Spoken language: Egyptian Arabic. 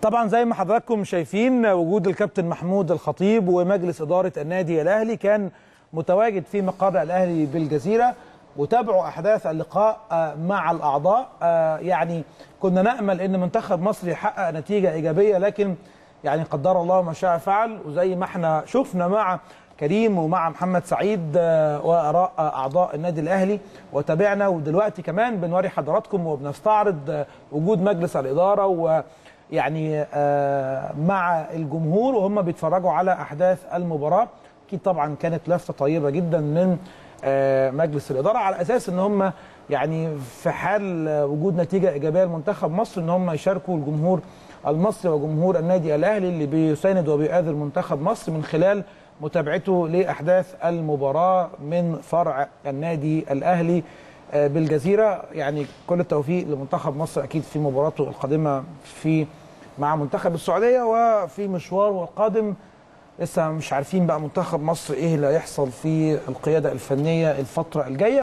طبعا زي ما حضراتكم شايفين وجود الكابتن محمود الخطيب ومجلس اداره النادي الاهلي كان متواجد في مقر الاهلي بالجزيره وتابعوا احداث اللقاء مع الاعضاء يعني كنا نامل ان منتخب مصر يحقق نتيجه ايجابيه لكن يعني قدر الله ما شاء فعل وزي ما احنا شفنا مع كريم ومع محمد سعيد واراء اعضاء النادي الاهلي وتابعنا ودلوقتي كمان بنوري حضراتكم وبنستعرض وجود مجلس الاداره و يعني مع الجمهور وهم بيتفرجوا على احداث المباراه اكيد طبعا كانت لفته طيبه جدا من مجلس الاداره على اساس ان هم يعني في حال وجود نتيجه ايجابيه لمنتخب مصر ان هم يشاركوا الجمهور المصري وجمهور النادي الاهلي اللي بيساند وبيؤازر منتخب مصر من خلال متابعته لاحداث المباراه من فرع النادي الاهلي بالجزيره يعني كل التوفيق لمنتخب مصر اكيد في مباراته القادمه في مع منتخب السعوديه وفي مشواره القادم لسه مش عارفين بقى منتخب مصر ايه اللي هيحصل في القياده الفنيه الفتره الجايه